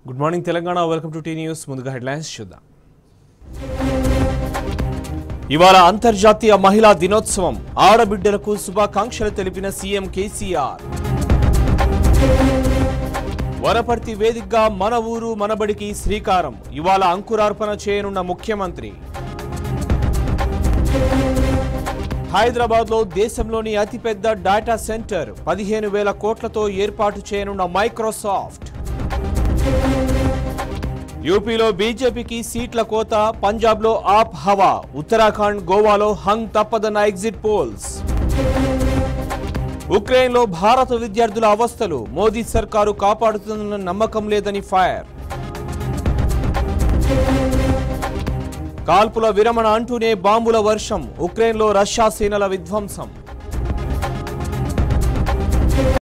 good morning Telangana welcome to T news ముందుగా headlines చూద్దాం ఇవాళ అంతర్జాతీయ మహిళా దినోత్సవం ఆడబిడ్డలకు శుభాకాంక్షలు తెలిపిన సీఎం కేసీఆర్ వనపర్తి వేదికగా మన ఊరు మనబడికి శ్రీకారం ఇవాళ అంకురార్పణ చేయనున్న ముఖ్యమంత్రి హైదరాబాద్ లో దేశంలోని అతిపెద్ద డేటా సెంటర్ పదిహేను వేల కోట్లతో ఏర్పాటు చేయనున్న మైక్రోసాఫ్ట్ యూపీలో బీజేపీకి సీట్ల కోత పంజాబ్లో ఆప్ హవా ఉత్తరాఖండ్ గోవాలో హంగ్ తప్పదన్న ఎగ్జిట్ పోల్స్ ఉక్రెయిన్లో భారత విద్యార్థుల అవస్థలు మోదీ సర్కారు కాపాడుతుందన్న నమ్మకం లేదని ఫైర్ కాల్పుల విరమణ అంటూనే బాంబుల వర్షం ఉక్రెయిన్లో రష్యా సేనల విధ్వంసం